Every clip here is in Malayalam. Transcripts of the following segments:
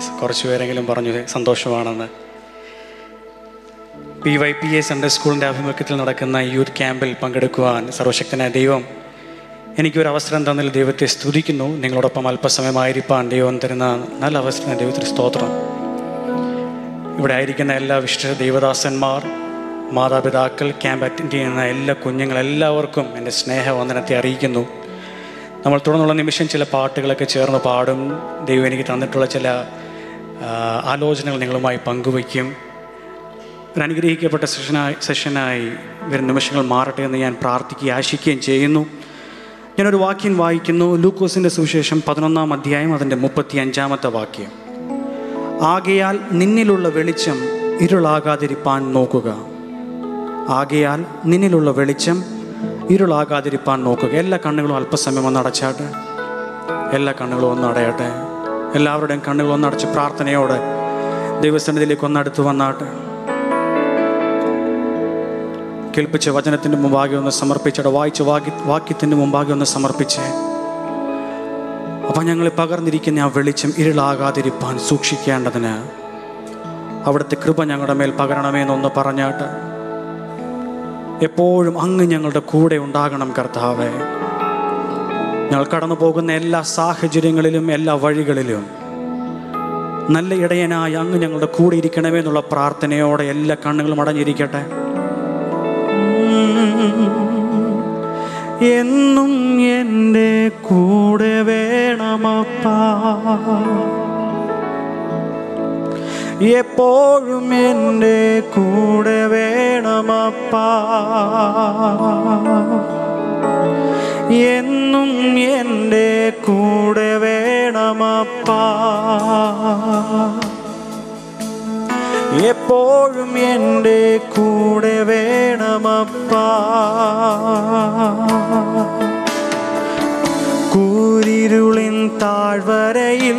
കുറച്ച് പേരെങ്കിലും പറഞ്ഞു സന്തോഷമാണെന്ന് P Y P A Sunday സ്കൂളിൻ്റെ ആഭിമുഖ്യത്തിൽ നടക്കുന്ന ഈ യൂത്ത് ക്യാമ്പിൽ പങ്കെടുക്കുവാൻ സർവശക്തനായ ദൈവം എനിക്കൊരു അവസരം തന്നതിൽ ദൈവത്തെ സ്തുതിക്കുന്നു നിങ്ങളോടൊപ്പം അല്പസമയമായിരിക്കാൻ ദൈവം തരുന്ന നല്ല അവസരം ദൈവത്തിന് സ്തോത്രം ഇവിടെ ആയിരിക്കുന്ന എല്ലാ വിശിഷ്ട ദൈവദാസന്മാർ മാതാപിതാക്കൾ ക്യാമ്പ് അറ്റൻഡ് ചെയ്യുന്ന എല്ലാ കുഞ്ഞുങ്ങൾ എല്ലാവർക്കും എൻ്റെ സ്നേഹവന്ദനത്തെ അറിയിക്കുന്നു നമ്മൾ തുടർന്നുള്ള നിമിഷം ചില പാട്ടുകളൊക്കെ ചേർന്ന് പാടും ദൈവം എനിക്ക് തന്നിട്ടുള്ള ചില ആ, ആലോചനകൾ നിങ്ങളുമായി പങ്കുവയ്ക്കും ഒരു അനുഗ്രഹിക്കപ്പെട്ട സെഷനായി സെഷനായി വരും നിമിഷങ്ങൾ മാറട്ടെ എന്ന് ഞാൻ പ്രാർത്ഥിക്കുകയും ആശിക്കുകയും ചെയ്യുന്നു ഞാനൊരു വാക്യം വായിക്കുന്നു ലൂക്കോസിൻ്റെ സുവിശേഷം പതിനൊന്നാം അധ്യായം അതിൻ്റെ മുപ്പത്തി അഞ്ചാമത്തെ വാക്യം ആകയാൽ നിന്നിലുള്ള വെളിച്ചം ഇരുളാകാതിരിപ്പാൻ നോക്കുക ആകയാൽ നിന്നിലുള്ള വെളിച്ചം ഇരുളാകാതിരിപ്പാൻ നോക്കുക എല്ലാ കണ്ണുകളും അല്പസമയം ഒന്ന് അടച്ചാട്ടെ എല്ലാ കണ്ണുകളും ഒന്ന് അടയട്ടെ എല്ലാവരുടെയും കണ്ണുകൾ ഒന്ന് അടച്ച് പ്രാർത്ഥനയോടെ ദൈവസന്നിധിയിലേക്ക് ഒന്ന് അടുത്ത് വന്നാട്ടെ കേൾപ്പിച്ച വചനത്തിൻ്റെ മുമ്പാകെ ഒന്ന് സമർപ്പിച്ചട വായിച്ച വാക്യ വാക്യത്തിൻ്റെ മുമ്പാകെ ഒന്ന് സമർപ്പിച്ച് അപ്പം ഞങ്ങൾ പകർന്നിരിക്കുന്ന ആ വെളിച്ചം ഇരുളാകാതിരിപ്പാൻ സൂക്ഷിക്കേണ്ടതിന് അവിടുത്തെ കൃപ ഞങ്ങളുടെ മേൽ പകരണമേന്നൊന്ന് പറഞ്ഞാട്ട് എപ്പോഴും അങ്ങ് ഞങ്ങളുടെ കൂടെ ഉണ്ടാകണം കർത്താവെ ഞങ്ങൾ കടന്നു പോകുന്ന എല്ലാ സാഹചര്യങ്ങളിലും എല്ലാ വഴികളിലും നല്ല ഇടയനായി അങ്ങ് ഞങ്ങളുടെ കൂടെ ഇരിക്കണമേ എന്നുള്ള പ്രാർത്ഥനയോടെ എല്ലാ കണ്ണുകളും അടഞ്ഞിരിക്കട്ടെ എന്നും എൻ്റെ കൂടെ വേണമപ്പാ എപ്പോഴും എൻ്റെ കൂടെ വേണമപ്പാ എന്നും എൻ്റെ കൂടെ വേണമപ്പാ എപ്പോഴും എൻ്റെ കൂടെ വേണമപ്പാ കൂരിരുളിൻ താഴ്വരയിൽ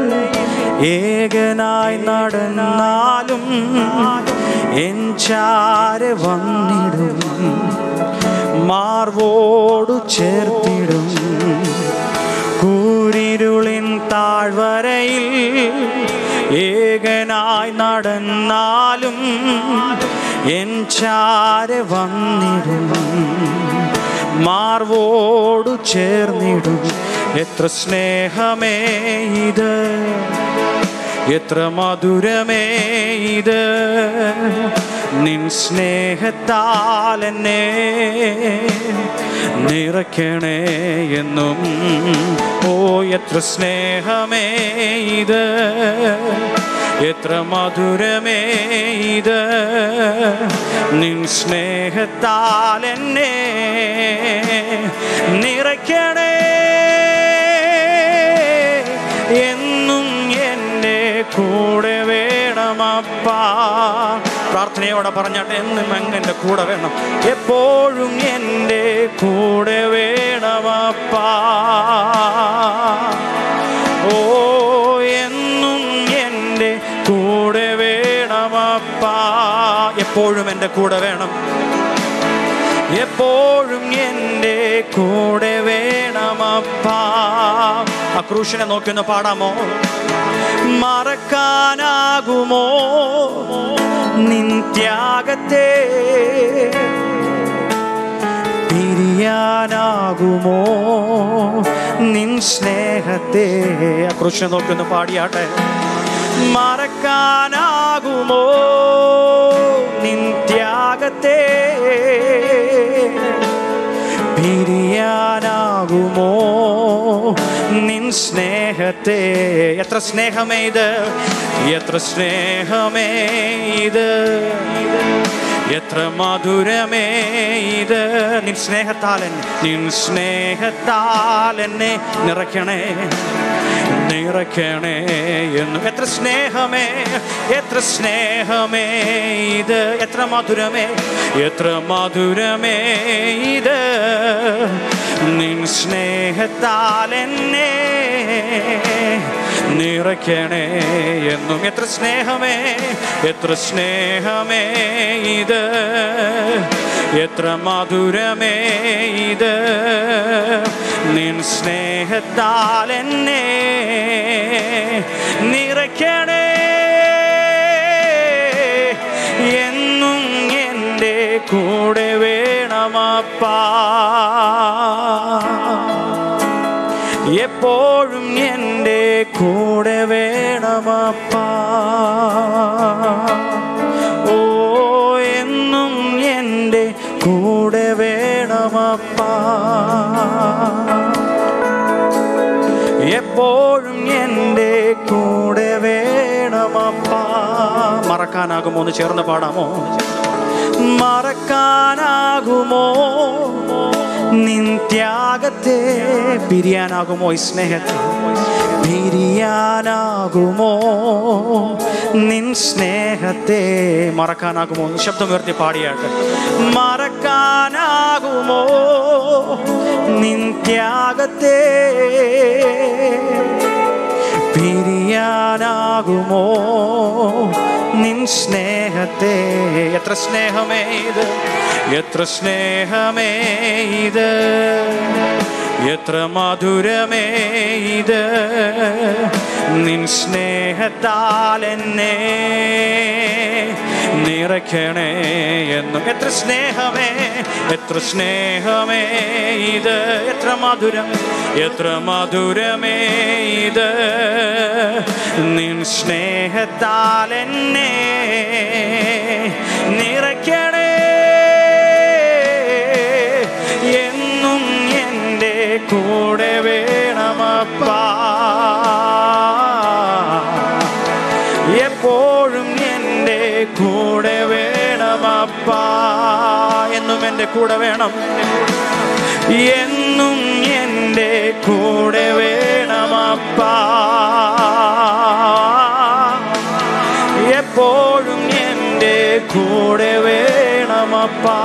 ഏകനായി നടന്നാലും എൻ ചാര് വന്നിടും മാർവോടു ചേർത്തിടും കൂരിരുളിൻ താഴ്വരയിൽ ഏകനായി നടന്നാലും എൻ ചാര് വന്നിടും മാർവോടു ചേർന്നിടും എത്ര സ്നേഹമേ ഇത് എത്ര മധുരമേ ഇത് നിൻ സ്നേഹത്താൽ എന്നെ നിറയ്ക്കണേ എന്നും ഓ എത്ര സ്നേഹമേ ഇത് എത്ര മധുരമേ ഇത് നിൻ സ്നേഹത്താൽ എന്നെ നിറയ്ക്കണേ എന്നും എൻ്റെ കൂടെ വേണമപ്പാ പ്രാർത്ഥനയോടെ പറഞ്ഞാട്ടെ എന്നും അങ്ങ് എൻ്റെ കൂടെ വേണം എപ്പോഴും എൻ്റെ കൂടെ വേണമപ്പാ ഓ എന്നും എൻ്റെ കൂടെ വേണമപ്പാ എപ്പോഴും എൻ്റെ കൂടെ വേണം എപ്പോഴും എൻ്റെ കൂടെ വേണമപ്പാ ആ ക്രൂശിനെ നോക്കി ഒന്ന് പാടാമോ മറക്കാനാകുമോ നിൻ ത്യാഗത്തെ പിരിയാനാകുമോ നിൻ സ്നേഹത്തെ ആ ക്രൂശിനെ നോക്കി ഒന്ന് പാടിയാട്ടെ മറക്കാനാകുമോ നിൻ ത്യാഗത്തെ പിരിയാനാകുമോ നിൻ സ്നേഹത്തെ എത്ര സ്നേഹമേ ഇത് എത്ര സ്നേഹമേ ഇത് എത്ര മധുരമേ ഇത് നിൻ സ്നേഹത്താൽ എന്നെ നിൻ സ്നേഹത്താൽ എന്നെ നിറയ്ക്കണേ നിറയ്ക്കണേ എന്നും എത്ര സ്നേഹമേ എത്ര സ്നേഹമേ ഇത് എത്ര മധുരമേ എത്ര മധുരമേ ഇത് നിൻ സ്നേഹത്താൽ എന്നെ നിറയ്ക്കണേ എന്നും എത്ര സ്നേഹമേ എത്ര സ്നേഹമേ ഇത് എത്ര മധുരമേ ഇത് നിൻ സ്നേഹത്താൽ എന്നെ നിറയ്ക്കണേ എന്നും എൻ്റെ കൂടെ വേണമപ്പാ എപ്പോഴും എൻ്റെ കൂടെ വേണമപ്പാ ഓ എന്നും എൻ്റെ കൂടെ വേണമപ്പാ എപ്പോഴും എൻ്റെ കൂടെ വേണമപ്പാ മറക്കാനാകുമോ ഒന്ന് ചേർന്ന് പാടാമോ മറക്കാനാകുമോ നിൻ ത്യാഗത്തെ പിരിയാനാകുമോ ഈ സ്നേഹത്തെ പിരിയാനാകുമോ നിൻ സ്നേഹത്തെ മറക്കാനാകുമോ ഒന്ന് ശബ്ദം ഉയർത്തി പാടിയാട്ടെ മറക്കാനാകുമോ നിൻ ത്യാഗത്തെ പിരിയാനാകുമോ നിൻ സ്നേഹത്തെ എത്ര സ്നേഹമേ ഇത് എത്ര സ്നേഹമേ ഇത് എത്ര മധുരമേ ഇത് നിൻ സ്നേഹത്താൽ എന്നെ നിറയ്ക്കണേ എന്നും എത്ര സ്നേഹമേ എത്ര സ്നേഹമേ ഇത് എത്ര മധുരം എത്ര മധുരമേ ഇത് നിൻ സ്നേഹത്താൽ എന്നെ നിറയ്ക്കണേ എന്നും എൻ്റെ കൂടെ വേണമപ്പാ എപ്പോഴും എൻ്റെ കൂടെ വേണമപ്പാ എന്നും എൻ്റെ കൂടെ വേണം എന്നും എൻ്റെ കൂടെ വേണമപ്പാ എപ്പോഴും എൻ്റെ കൂടെ വേണമപ്പാ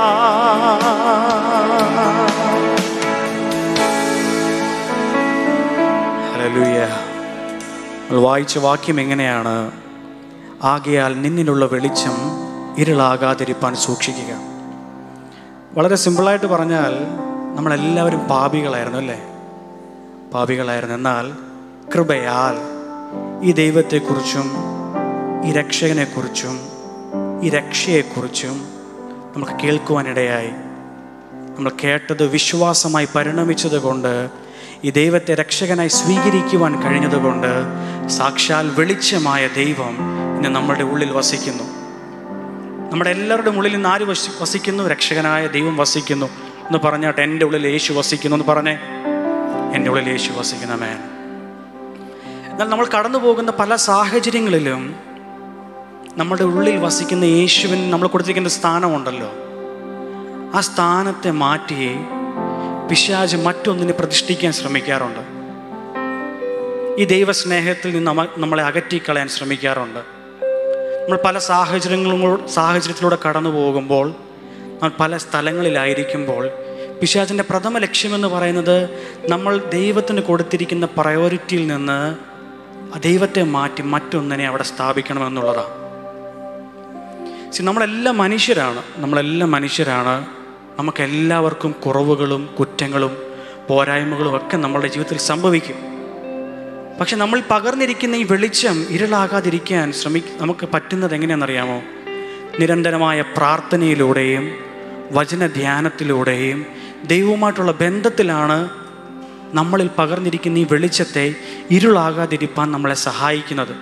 ഹല്ലേലൂയ നമ്മൾ വായിച്ച വാക്യം എങ്ങനെയാണ് ആകയാൽ നിന്നിലുള്ള വെളിച്ചം ഇരുളാകാതിരിപ്പാൻ സൂക്ഷിക്കുക വളരെ സിമ്പിളായിട്ട് പറഞ്ഞാൽ നമ്മളെല്ലാവരും പാപികളായിരുന്നു അല്ലേ പാപികളായിരുന്നു എന്നാൽ കൃപയാൽ ഈ ദൈവത്തെക്കുറിച്ചും ഈ രക്ഷകനെക്കുറിച്ചും ഈ രക്ഷയെക്കുറിച്ചും നമുക്ക് കേൾക്കുവാനിടയായി നമ്മൾ കേട്ടത് വിശ്വാസമായി പരിണമിച്ചത് കൊണ്ട് ഈ ദൈവത്തെ രക്ഷകനായി സ്വീകരിക്കുവാൻ കഴിഞ്ഞതുകൊണ്ട് സാക്ഷാൽ വെളിച്ചമായ ദൈവം ഇന്ന് നമ്മുടെ ഉള്ളിൽ വസിക്കുന്നു നമ്മുടെ എല്ലാവരുടെയും ഉള്ളിൽ നിന്ന് ആര് വസി വസിക്കുന്നു രക്ഷകനായ ദൈവം വസിക്കുന്നു എന്ന് പറഞ്ഞാട്ട് എൻ്റെ ഉള്ളിൽ യേശു വസിക്കുന്നു എന്ന് പറഞ്ഞേ എൻ്റെ ഉള്ളിൽ യേശു വസിക്കുന്ന മേൻ എന്നാൽ നമ്മൾ കടന്നു പോകുന്ന പല സാഹചര്യങ്ങളിലും നമ്മുടെ ഉള്ളിൽ വസിക്കുന്ന യേശുവിന് നമ്മൾ കൊടുത്തിരിക്കുന്ന സ്ഥാനമുണ്ടല്ലോ ആ സ്ഥാനത്തെ മാറ്റി പിശാജ് മറ്റൊന്നിനെ പ്രതിഷ്ഠിക്കാൻ ശ്രമിക്കാറുണ്ട് ഈ ദൈവസ്നേഹത്തിൽ നിന്ന് നമ്മ നമ്മളെ അകറ്റിക്കളയാൻ ശ്രമിക്കാറുണ്ട് നമ്മൾ പല സാഹചര്യങ്ങളും സാഹചര്യത്തിലൂടെ കടന്നു പോകുമ്പോൾ നമ്മൾ പല സ്ഥലങ്ങളിലായിരിക്കുമ്പോൾ പിശാചിൻ്റെ പ്രഥമ ലക്ഷ്യമെന്ന് പറയുന്നത് നമ്മൾ ദൈവത്തിന് കൊടുത്തിരിക്കുന്ന പ്രയോറിറ്റിയിൽ നിന്ന് ആ ദൈവത്തെ മാറ്റി മറ്റൊന്നിനെ അവിടെ സ്ഥാപിക്കണമെന്നുള്ളതാണ് See, നമ്മളെല്ലാം മനുഷ്യരാണ് നമ്മളെല്ലാം മനുഷ്യരാണ് നമുക്കെല്ലാവർക്കും കുറവുകളും കുറ്റങ്ങളും പോരായ്മകളും ഒക്കെ നമ്മളുടെ ജീവിതത്തിൽ സംഭവിക്കും പക്ഷെ നമ്മൾ പകർന്നിരിക്കുന്ന ഈ വെളിച്ചം ഇരുളാകാതിരിക്കാൻ ശ്രമി നമുക്ക് പറ്റുന്നത് എങ്ങനെയാണെന്നറിയാമോ നിരന്തരമായ പ്രാർത്ഥനയിലൂടെയും വചനധ്യാനത്തിലൂടെയും ദൈവവുമായിട്ടുള്ള ബന്ധത്തിലാണ് നമ്മളിൽ പകർന്നിരിക്കുന്ന ഈ വെളിച്ചത്തെ ഇരുളാകാതിരിപ്പാൻ നമ്മളെ സഹായിക്കുന്നത്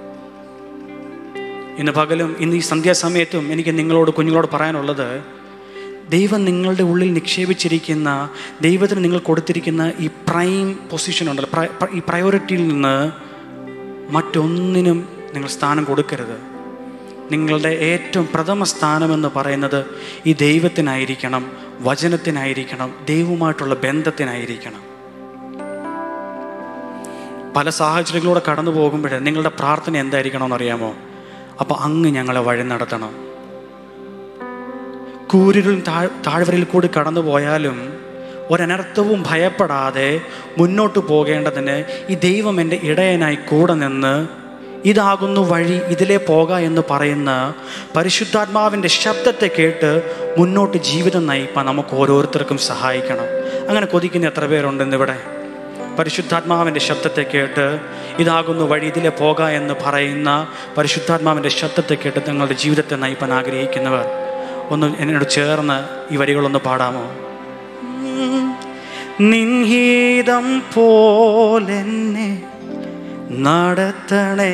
ഇന്ന് പകലും ഇന്ന് ഈ സന്ധ്യാസമയത്തും എനിക്ക് നിങ്ങളോട് കുഞ്ഞുങ്ങളോട് പറയാനുള്ളത് ദൈവം നിങ്ങളുടെ ഉള്ളിൽ നിക്ഷേപിച്ചിരിക്കുന്ന ദൈവത്തിന് നിങ്ങൾ കൊടുത്തിരിക്കുന്ന ഈ പ്രൈം പൊസിഷൻ ഉണ്ടല്ലോ പ്ര- പ്ര- ഈ പ്രയോറിറ്റിയിൽ നിന്ന് മറ്റൊന്നിനും നിങ്ങൾ സ്ഥാനം കൊടുക്കരുത് നിങ്ങളുടെ ഏറ്റവും പ്രഥമ സ്ഥാനമെന്ന് പറയുന്നത് ഈ ദൈവത്തിനായിരിക്കണം വചനത്തിനായിരിക്കണം ദൈവവുമായിട്ടുള്ള ബന്ധത്തിനായിരിക്കണം പല സാഹചര്യങ്ങളിലൂടെ കടന്നു പോകുമ്പോൾ നിങ്ങളുടെ പ്രാർത്ഥന എന്തായിരിക്കണമെന്ന് അറിയാമോ അപ്പോൾ അങ്ങ് ഞങ്ങളെ വഴി നടത്തണം കൂരിരുൾ താഴ് താഴ്വരയിൽ കൂടി കടന്നു പോയാലും ഒരനർത്ഥവും ഭയപ്പെടാതെ മുന്നോട്ട് പോകേണ്ടതിന് ഈ ദൈവം എൻ്റെ ഇടയനായി കൂടെ നിന്ന് ഇതാകുന്നു വഴി ഇതിലേ പോക എന്ന് പറയുന്ന പരിശുദ്ധാത്മാവിൻ്റെ ശബ്ദത്തെ കേട്ട് മുന്നോട്ട് ജീവിതം നയിപ്പാൻ നമുക്ക് ഓരോരുത്തർക്കും സഹായിക്കണം അങ്ങനെ കൊതിക്കുന്ന എത്ര പേരുണ്ടെന്ന് ഇവിടെ പരിശുദ്ധാത്മാവിൻ്റെ ശബ്ദത്തെ കേട്ട് ഇതാകുന്നു വഴി ഇതിലെ പോക എന്ന് പറയുന്ന പരിശുദ്ധാത്മാവിൻ്റെ ശബ്ദത്തെ കേട്ട് നിങ്ങളുടെ ജീവിതത്തെ നയിപ്പാൻ ആഗ്രഹിക്കുന്നവർ ഒന്ന് എന്നോട് ചേർന്ന് ഈ വരികളൊന്ന് പാടാമോ നിൻഹീതം പോലെന്നെ നടത്തണേ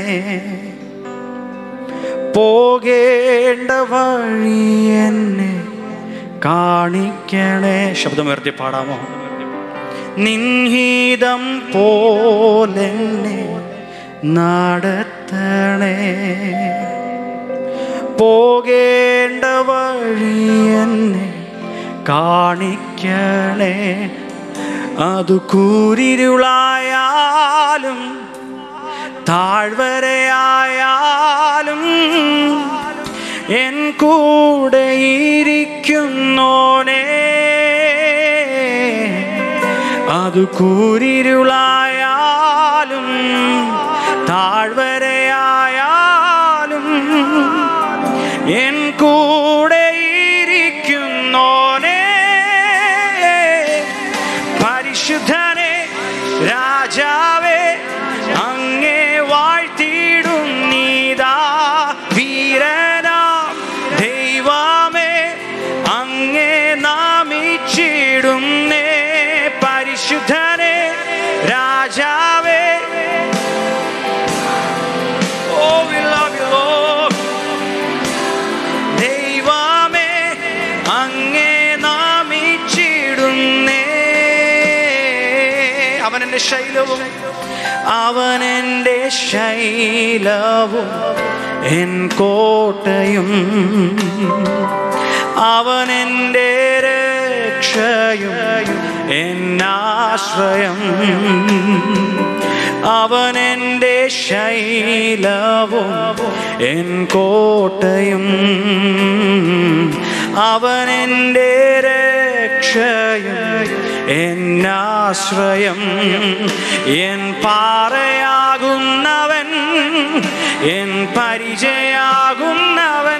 പോകേണ്ട വഴി എന്നെ കാണിക്കണേ ശബ്ദമുയർത്തി പാടാമോ നിൻഹീതം പോലെന്നെ നടത്തണേ പോകേണ്ട വഴി എന്നെ കാണിക്കണേ അത് കൂരിരുളായാലും താഴ്വരയായാലും എൻ കൂടെ ഇരിക്കുന്നോനേ അത് കൂരിരുളായാലും താഴ്വരയായാലും എൻ കൂടെ ഇരിക്കുന്നോനേ പരിശുദ്ധനെ രാജാവേ അങ്ങേ വാഴ്ത്തിയിടും നീതാ വീരനാ ദൈവമേ അങ്ങേ നാമിച്ചിടുന്നേ പരിശുദ്ധനെ രാജാവേ Oh, we love you, Lord. ദൈവമേ അങ്ങേ നാമിച്ചിടുന്നേ അവൻ എൻ്റെ ശൈലവും അവൻ എൻ്റെ ശൈലവും എൻ കോട്ടയും അവൻ എൻ്റെ രക്ഷയും എന്നാശ്രയം അവൻ എൻ്റെ ശൈലവും എൻ കോട്ടയും അവൻ എൻ്റെ രക്ഷയും എന്നാശ്രയം എൻ പാറയാകുന്നവൻ എൻ പരിചയാകുന്നവൻ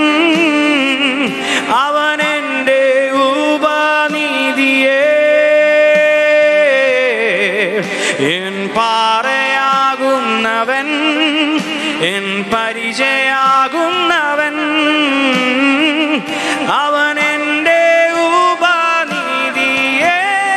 അവൻ എൻ്റെ ഉപനീതിയേ എൻ പാറയാകുന്നവൻ എൻ പരിചയാകുന്നവൻ അവൻ എൻ്റെ ഉപനീതിയേ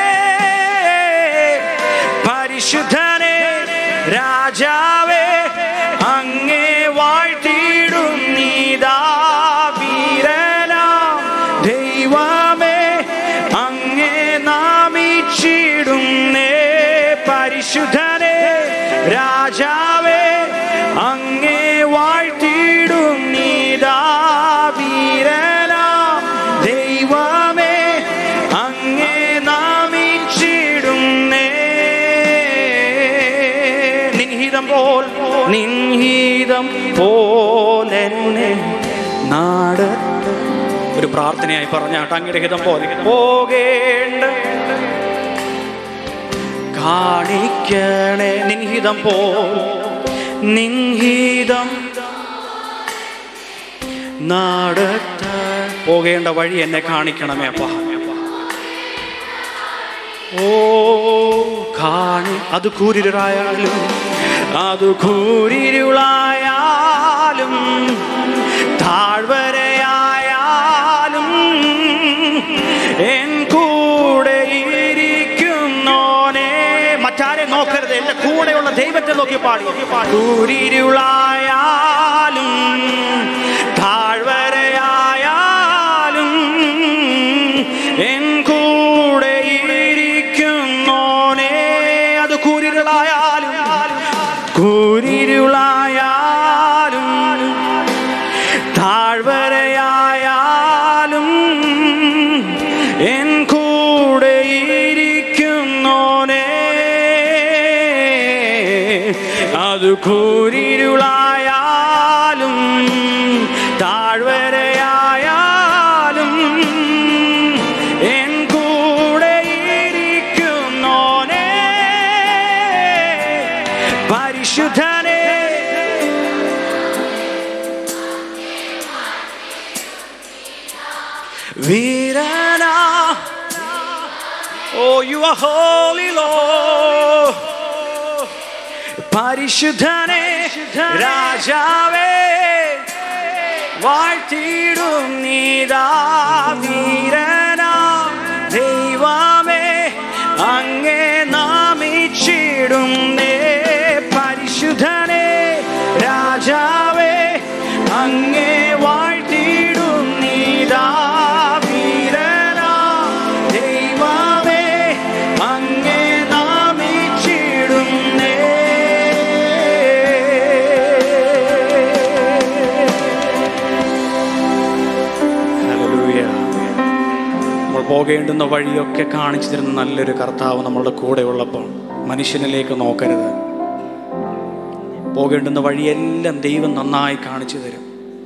പരിശുദ്ധനെ രാജാവേ അങ്ങേ വാഴ്ത്തിയിടും നീതാ വീരനാം ദൈവമേ അങ്ങേ നാമിച്ചിടുന്നേ പരിശുദ്ധനെ രാജാവേ അങ്ങേ വാഴ്ത്തിയിടും നീതാ വീരനാം ദൈവമേ അങ്ങേ നാമിച്ചിടുന്നേ നിൻഹിതം പോൽ നിൻഹിതം പോലെന്നെ നാട് ഒരു പ്രാർത്ഥനയായി പറഞ്ഞാട്ട് അങ്ങയുടെ ഹിതം പോലെ പോകേണ്ട കാണിക്കണേ നിൻഹിതം പോ നിൻഹിതം നടത്ത പോകേണ്ട വഴി എന്നെ കാണിക്കണമേ അപ്പ ഓ കാണി അത് കൂരിരുളായാലും അത് കൂരിരുളായാലും താഴ്വരയായാലും എൻ കൂടെ ഇരിക്കുന്നോനെ മറ്റാരെ നോക്കരുത് എന്റെ കൂടെയുള്ള ദൈവത്തെ നോക്കി പാടി കൂരിരുളായാലും താഴ്വരയായാലും എൻ കൂടെ ഇരിക്കുന്നോനെ അത് കൂരിരുളായാലും കൂരിരുളായാലും താഴ്വരയായാലും എൻ കൂടെ ഇരിക്കുന്നോനെ അത് കൂരിരുളായാലും താഴ്വരയായാലും എൻ കൂടെ ഇരിക്കുന്നോനെ പരിശുദ്ധനെ വീരനാ Oh, you are holy, Lord. പരിശുദ്ധനെ രാജാവേ വാഴ്ത്തിയിടും നീതാ വീരനാ ദൈവമേ അങ്ങേ നാമിച്ചിടും നേ പരിശുദ്ധനെ രാജാവേ അങ്ങേ വാഴ്ത്തിയിടും നീതാ വീരനാ ദൈവമേ അങ്ങേ നാമിച്ചിടും നേ Hallelujah. നമ്മൾ പോകേണ്ടുന്ന വഴിയൊക്കെ കാണിച്ചു തരുന്ന നല്ലൊരു കർത്താവ് നമ്മളുടെ കൂടെ ഉള്ളപ്പോൾ മനുഷ്യനിലേക്ക് നോക്കരുത് പോകേണ്ടുന്ന വഴിയെല്ലാം ദൈവം നന്നായി കാണിച്ചു തരും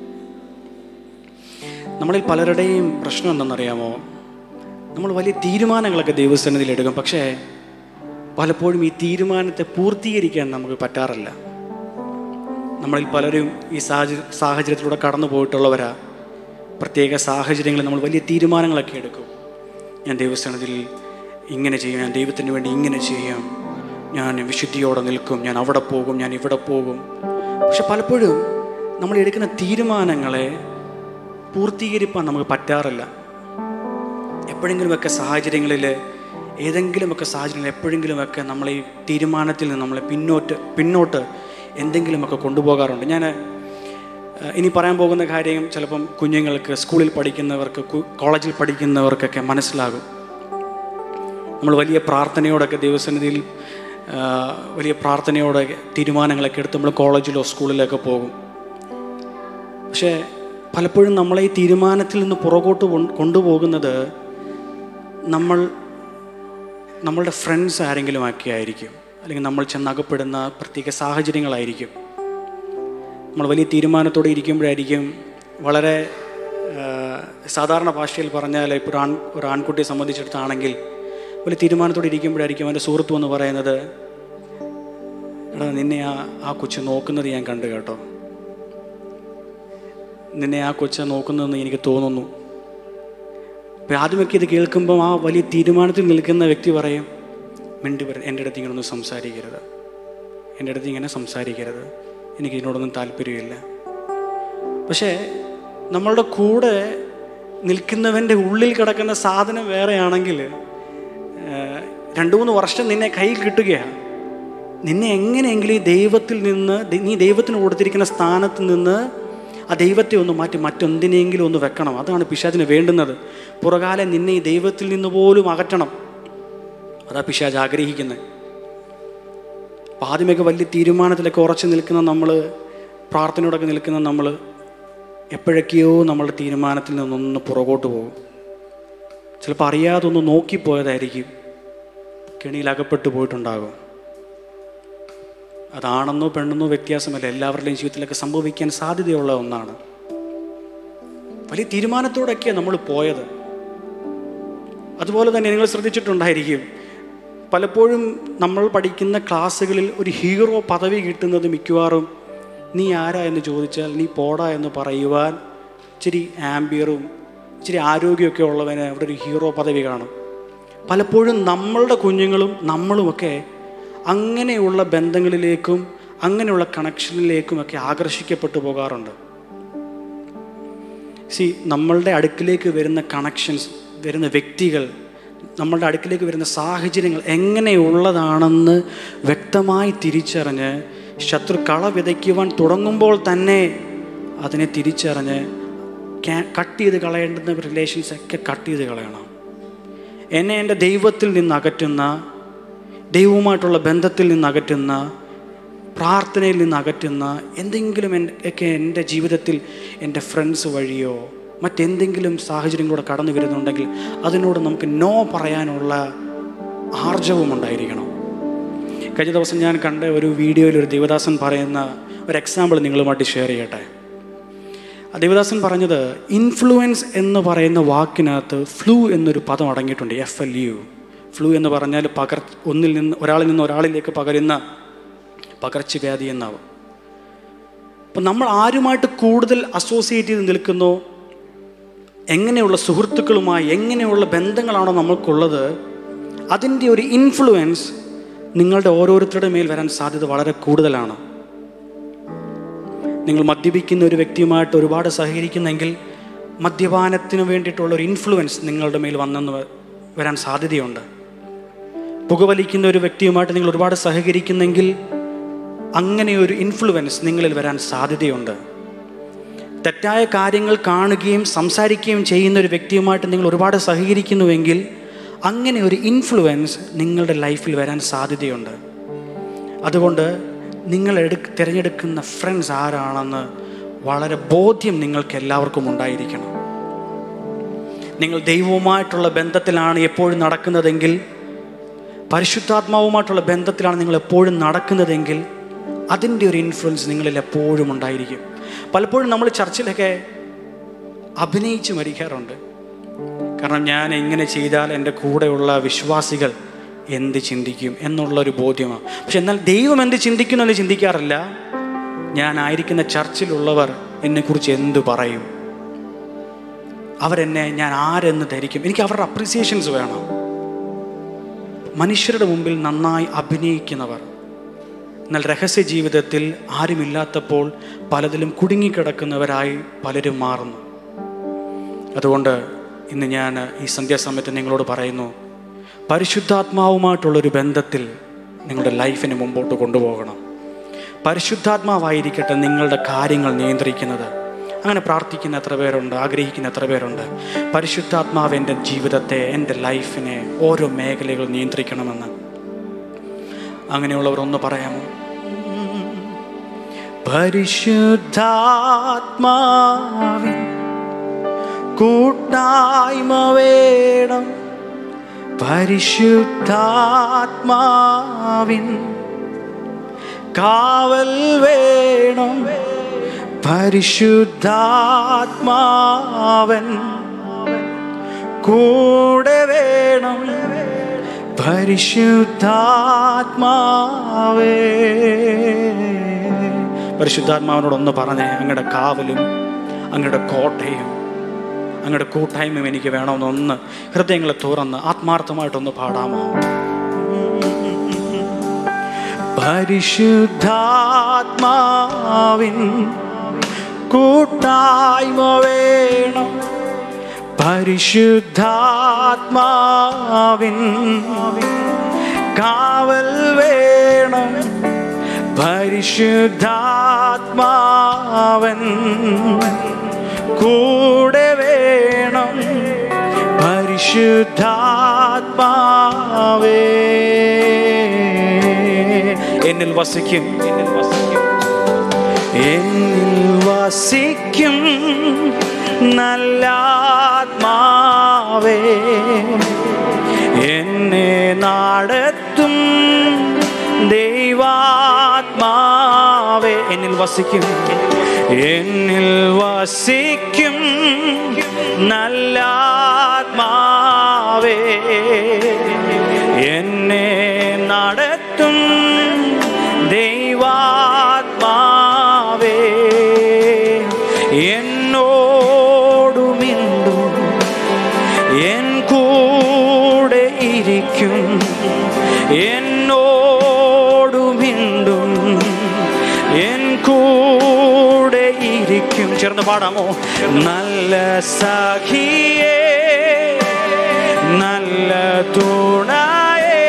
നമ്മളിൽ പലരുടെയും പ്രശ്നം എന്തെന്നറിയാമോ നമ്മൾ വലിയ തീരുമാനങ്ങളൊക്കെ ദൈവസന്നിധിയിൽ എടുക്കും പക്ഷേ പലപ്പോഴും ഈ തീരുമാനത്തെ പൂർത്തീകരിക്കാൻ നമുക്ക് പറ്റാറില്ല നമ്മളിൽ പലരും ഈ സാഹചര്യ സാഹചര്യത്തിലൂടെ കടന്നു പോയിട്ടുള്ളവരാ പ്രത്യേക സാഹചര്യങ്ങളിൽ നമ്മൾ വലിയ തീരുമാനങ്ങളൊക്കെ എടുക്കും ഞാൻ ദൈവസ്ഥാനത്തിൽ ഇങ്ങനെ ചെയ്യും ഞാൻ ദൈവത്തിന് വേണ്ടി ഇങ്ങനെ ചെയ്യാം ഞാൻ വിശുദ്ധിയോടെ നിൽക്കും ഞാൻ അവിടെ പോകും ഞാൻ ഇവിടെ പോകും പക്ഷെ പലപ്പോഴും നമ്മൾ എടുക്കുന്ന തീരുമാനങ്ങളെ പൂർത്തീകരിക്കാൻ നമുക്ക് പറ്റാറില്ല എപ്പോഴെങ്കിലുമൊക്കെ സാഹചര്യങ്ങളിൽ ഏതെങ്കിലുമൊക്കെ സാഹചര്യങ്ങളിൽ എപ്പോഴെങ്കിലുമൊക്കെ നമ്മൾ ഈ തീരുമാനത്തിൽ നിന്ന് നമ്മളെ പിന്നോട്ട് പിന്നോട്ട് എന്തെങ്കിലുമൊക്കെ കൊണ്ടുപോകാറുണ്ട് ഞാൻ ഏഹ്, ഇനി പറയാൻ പോകുന്ന കാര്യം ചിലപ്പം കുഞ്ഞുങ്ങൾക്ക് സ്കൂളിൽ പഠിക്കുന്നവർക്ക് കു- കോളേജിൽ പഠിക്കുന്നവർക്കൊക്കെ മനസ്സിലാകും നമ്മൾ വലിയ പ്രാർത്ഥനയോടൊക്കെ ദൈവസന്നിധിയിൽ ആ, വലിയ പ്രാർത്ഥനയോടെ തീരുമാനങ്ങളൊക്കെ എടുത്ത് നമ്മൾ കോളേജിലോ സ്കൂളിലൊക്കെ പോകും പക്ഷേ പലപ്പോഴും നമ്മളെ ഈ തീരുമാനത്തിൽ നിന്ന് പുറകോട്ട് കൊ- കൊണ്ടുപോകുന്നത് നമ്മൾ നമ്മളുടെ ഫ്രണ്ട്സ് ആരെങ്കിലും ഒക്കെ ആയിരിക്കും അല്ലെങ്കിൽ നമ്മൾ ചെന്നകപ്പെടുന്ന പ്രത്യേക സാഹചര്യങ്ങളായിരിക്കും നമ്മൾ വലിയ തീരുമാനത്തോടെ ഇരിക്കുമ്പോഴായിരിക്കും വളരെ ആ, സാധാരണ ഭാഷയിൽ പറഞ്ഞാൽ ഇപ്പോൾ ഒരു ആൺ ഒരു ആൺകുട്ടിയെ സംബന്ധിച്ചിടത്താണെങ്കിൽ വലിയ തീരുമാനത്തോടെ ഇരിക്കുമ്പോഴായിരിക്കും അവൻ്റെ സുഹൃത്തു എന്ന് പറയുന്നത് എടാ നിന്നെ ആ ആ കൊച്ചു നോക്കുന്നത് ഞാൻ കണ്ടു കേട്ടോ നിന്നെ ആ കൊച്ച നോക്കുന്നതെന്ന് എനിക്ക് തോന്നുന്നു അപ്പം ആദ്യമൊക്കെ ഇത് കേൾക്കുമ്പോൾ ആ വലിയ തീരുമാനത്തിൽ നിൽക്കുന്ന വ്യക്തി പറയും മിണ്ടി പറ എൻ്റെ അടുത്ത് ഇങ്ങനെ ഒന്നും സംസാരിക്കരുത് എൻ്റെ അടുത്ത് ഇങ്ങനെ സംസാരിക്കരുത് എനിക്ക് ഇതിനോടൊന്നും താല്പര്യമില്ല പക്ഷേ നമ്മളുടെ കൂടെ നിൽക്കുന്നവൻ്റെ ഉള്ളിൽ കിടക്കുന്ന സാധനം വേറെയാണെങ്കിൽ ഏഹ്, രണ്ട് മൂന്ന് വർഷം നിന്നെ കയ്യിൽ കിട്ടുകയാണ് നിന്നെ എങ്ങനെയെങ്കിലും ഈ ദൈവത്തിൽ നിന്ന് ദ- നീ ദൈവത്തിന് കൊടുത്തിരിക്കുന്ന സ്ഥാനത്ത് നിന്ന് ആ ദൈവത്തെ ഒന്ന് മാറ്റി മറ്റൊന്നിനെങ്കിലും ഒന്ന് വെക്കണം അതാണ് പിശാചിന് വേണ്ടുന്നത് പുറകാലെ നിന്നെ ഈ ദൈവത്തിൽ നിന്ന് പോലും അകറ്റണം അതാ പിശാജ് ആഗ്രഹിക്കുന്നത് അപ്പം ആദ്യമൊക്കെ വലിയ തീരുമാനത്തിലൊക്കെ ഉറച്ചു നിൽക്കുന്ന നമ്മൾ പ്രാർത്ഥനയോടൊക്കെ നിൽക്കുന്ന നമ്മൾ എപ്പോഴൊക്കെയോ നമ്മളുടെ തീരുമാനത്തിൽ നിന്നൊന്ന് പുറകോട്ട് പോകും ചിലപ്പോൾ അറിയാതെ ഒന്ന് നോക്കിപ്പോയതായിരിക്കും കെണിയിൽ അകപ്പെട്ടു പോയിട്ടുണ്ടാകും അതാണെന്നോ പെണ്ണെന്നോ വ്യത്യാസമല്ല എല്ലാവരുടെയും ജീവിതത്തിലൊക്കെ സംഭവിക്കാൻ സാധ്യതയുള്ള ഒന്നാണ് വലിയ തീരുമാനത്തോടൊക്കെയാണ് നമ്മൾ പോയത് അതുപോലെ തന്നെ നിങ്ങൾ ശ്രദ്ധിച്ചിട്ടുണ്ടായിരിക്കും പലപ്പോഴും നമ്മൾ പഠിക്കുന്ന ക്ലാസ്സുകളിൽ ഒരു ഹീറോ പദവി കിട്ടുന്നത് മിക്കവാറും നീ ആരാ എന്ന് ചോദിച്ചാൽ നീ പോടാ എന്ന് പറയുവാൻ ഇച്ചിരി ആംബിയറും ഇച്ചിരി ആരോഗ്യമൊക്കെ ഉള്ളവന് അവിടെ ഒരു ഹീറോ പദവി കാണും പലപ്പോഴും നമ്മളുടെ കുഞ്ഞുങ്ങളും നമ്മളുമൊക്കെ അങ്ങനെയുള്ള ബന്ധങ്ങളിലേക്കും അങ്ങനെയുള്ള കണക്ഷനിലേക്കുമൊക്കെ ആകർഷിക്കപ്പെട്ടു പോകാറുണ്ട് സി നമ്മളുടെ അടുക്കിലേക്ക് വരുന്ന കണക്ഷൻസ് വരുന്ന വ്യക്തികൾ നമ്മളുടെ അടുക്കിലേക്ക് വരുന്ന സാഹചര്യങ്ങൾ എങ്ങനെയുള്ളതാണെന്ന് വ്യക്തമായി തിരിച്ചറിഞ്ഞ് ശത്രു കള വിതയ്ക്കുവാൻ തുടങ്ങുമ്പോൾ തന്നെ അതിനെ തിരിച്ചറിഞ്ഞ് കട്ട് ചെയ്ത് കളയേണ്ടുന്ന റിലേഷൻസ് ഒക്കെ കട്ട് ചെയ്ത് കളയണം എന്നെ എൻ്റെ ദൈവത്തിൽ നിന്ന് അകറ്റുന്ന ദൈവവുമായിട്ടുള്ള ബന്ധത്തിൽ നിന്ന് അകറ്റുന്ന പ്രാർത്ഥനയിൽ നിന്ന് അകറ്റുന്ന എന്തെങ്കിലും എൻ്റെ ഒക്കെ എൻ്റെ ജീവിതത്തിൽ എൻ്റെ ഫ്രണ്ട്സ് വഴിയോ മറ്റെന്തെങ്കിലും സാഹചര്യങ്ങളൂടെ കടന്നു വരുന്നുണ്ടെങ്കിൽ അതിനോട് നമുക്ക് നോ പറയാനുള്ള ആർജവും ഉണ്ടായിരിക്കണം കഴിഞ്ഞ ദിവസം ഞാൻ കണ്ട ഒരു വീഡിയോയിൽ ഒരു ദേവദാസൻ പറയുന്ന ഒരു എക്സാമ്പിൾ നിങ്ങളുമായിട്ട് ഷെയർ ചെയ്യട്ടെ ആ ദേവദാസൻ പറഞ്ഞത് ഇൻഫ്ലുവൻസ് എന്ന് പറയുന്ന വാക്കിനകത്ത് ഫ്ലൂ എന്നൊരു പദം അടങ്ങിയിട്ടുണ്ട് എഫ് എൽ യു ഫ്ലൂ എന്ന് പറഞ്ഞാൽ പകർ ഒന്നിൽ നിന്ന് ഒരാളിൽ നിന്ന് ഒരാളിലേക്ക് പകരുന്ന പകർച്ചവ്യാധി എന്നാവും അപ്പം നമ്മൾ ആരുമായിട്ട് കൂടുതൽ അസോസിയേറ്റ് ചെയ്ത് നിൽക്കുന്നോ എങ്ങനെയുള്ള സുഹൃത്തുക്കളുമായി എങ്ങനെയുള്ള ബന്ധങ്ങളാണോ നമ്മൾക്കുള്ളത് അതിൻ്റെ ഒരു ഇൻഫ്ലുവൻസ് നിങ്ങളുടെ ഓരോരുത്തരുടെ മേൽ വരാൻ സാധ്യത വളരെ കൂടുതലാണ് നിങ്ങൾ മദ്യപിക്കുന്ന ഒരു വ്യക്തിയുമായിട്ട് ഒരുപാട് സഹകരിക്കുന്നെങ്കിൽ മദ്യപാനത്തിന് വേണ്ടിയിട്ടുള്ള ഒരു ഇൻഫ്ലുവൻസ് നിങ്ങളുടെ മേൽ വന്നെന്ന് വ- വരാൻ സാധ്യതയുണ്ട് പുകവലിക്കുന്ന ഒരു വ്യക്തിയുമായിട്ട് നിങ്ങൾ ഒരുപാട് സഹകരിക്കുന്നെങ്കിൽ അങ്ങനെ ഒരു ഇൻഫ്ലുവൻസ് നിങ്ങളിൽ വരാൻ സാധ്യതയുണ്ട് തെറ്റായ കാര്യങ്ങൾ കാണുകയും സംസാരിക്കുകയും ചെയ്യുന്ന ഒരു വ്യക്തിയുമായിട്ട് നിങ്ങൾ ഒരുപാട് സഹകരിക്കുന്നുവെങ്കിൽ അങ്ങനെ ഒരു ഇൻഫ്ലുവൻസ് നിങ്ങളുടെ ലൈഫിൽ വരാൻ സാധ്യതയുണ്ട് അതുകൊണ്ട് നിങ്ങൾ എടു തിരഞ്ഞെടുക്കുന്ന ഫ്രണ്ട്സ് ആരാണെന്ന് വളരെ ബോധ്യം നിങ്ങൾക്ക് എല്ലാവർക്കും ഉണ്ടായിരിക്കണം നിങ്ങൾ ദൈവവുമായിട്ടുള്ള ബന്ധത്തിലാണ് എപ്പോഴും നടക്കുന്നതെങ്കിൽ പരിശുദ്ധാത്മാവുമായിട്ടുള്ള ബന്ധത്തിലാണ് നിങ്ങൾ എപ്പോഴും നടക്കുന്നതെങ്കിൽ അതിൻ്റെ ഒരു ഇൻഫ്ലുവൻസ് നിങ്ങളിൽ എപ്പോഴും ഉണ്ടായിരിക്കും പലപ്പോഴും നമ്മൾ ചർച്ചിലൊക്കെ അഭിനയിച്ച് മരിക്കാറുണ്ട് കാരണം ഞാൻ ഇങ്ങനെ ചെയ്താൽ എൻ്റെ കൂടെയുള്ള വിശ്വാസികൾ എന്ത് ചിന്തിക്കും എന്നുള്ളൊരു ബോധ്യമാണ് പക്ഷെ എന്നാൽ ദൈവം എന്ത് ചിന്തിക്കുന്നു എന്ന് ചിന്തിക്കാറില്ല ഞാനായിരിക്കുന്ന ചർച്ചിലുള്ളവർ എന്നെക്കുറിച്ച് എന്തു പറയും അവരെന്നെ ഞാൻ ആരെന്ന് ധരിക്കും എനിക്ക് അവരുടെ അപ്രിസിയേഷൻസ് വേണം മനുഷ്യരുടെ മുമ്പിൽ നന്നായി അഭിനയിക്കുന്നവർ എന്നാൽ രഹസ്യ ജീവിതത്തിൽ ആരുമില്ലാത്തപ്പോൾ പലതിലും കുടുങ്ങിക്കിടക്കുന്നവരായി പലരും മാറുന്നു അതുകൊണ്ട് ഇന്ന് ഞാൻ ഈ സന്ധ്യാസമയത്ത് നിങ്ങളോട് പറയുന്നു പരിശുദ്ധാത്മാവുമായിട്ടുള്ളൊരു ബന്ധത്തിൽ നിങ്ങളുടെ ലൈഫിനെ മുമ്പോട്ട് കൊണ്ടുപോകണം പരിശുദ്ധാത്മാവായിരിക്കട്ടെ നിങ്ങളുടെ കാര്യങ്ങൾ നിയന്ത്രിക്കുന്നത് അങ്ങനെ പ്രാർത്ഥിക്കുന്ന എത്ര പേരുണ്ട് ആഗ്രഹിക്കുന്ന എത്ര പേരുണ്ട് പരിശുദ്ധാത്മാവ് എൻ്റെ ജീവിതത്തെ എൻ്റെ ലൈഫിനെ ഓരോ മേഖലകൾ നിയന്ത്രിക്കണമെന്ന് അങ്ങനെയുള്ളവർ ഒന്ന് പറയാമോ പരിശുദ്ധാത്മാവിൻ കൂട്ടായ്മ വേണം പരിശുദ്ധാത്മാവിൻ കാവൽ വേണം പരിശുദ്ധാത്മാവൻ കൂടെ വേണം പരിശുദ്ധാത്മാവേ പരിശുദ്ധാത്മാവിനോടൊന്ന് പറഞ്ഞേ അങ്ങയുടെ കാവലും അങ്ങയുടെ കോട്ടയും അങ്ങയുടെ കൂട്ടായ്മയും എനിക്ക് വേണമെന്നൊന്ന് ഹൃദയങ്ങളെ തുറന്ന് ആത്മാർത്ഥമായിട്ടൊന്ന് പാടാമോ പരിശുദ്ധാത്മാവിൻ കൂട്ടായ്മ വേണം പരിശുദ്ധാത്മാവിൻ കാവൽ വേണം പരിശുദ്ധാത്മാവൻ കൂടെ വേണം പരിശുദ്ധാത്മാവേ എന്നിൽ വസിക്കും എന്നിൽ വസിക്കും എന്നിൽ വസിക്കും നല്ല ആത്മാവേ എന്നെ നടത്തും ദൈവാത്മാവേ എന്നിൽ വസിക്കും എന്നിൽ വസിക്കും നല്ല ആത്മാവേ എന്നെ നടത്തും ദൈവാത്മാവേ എന്നോടു മിണ്ടും എൻ കൂടെ ഇരിക്കും എന്നോടു മിണ്ടും എൻ കൂടെ ഇരിക്കും ചേർന്ന് പാടാമോ നല്ല സഖിയേ നല്ല തുണയേ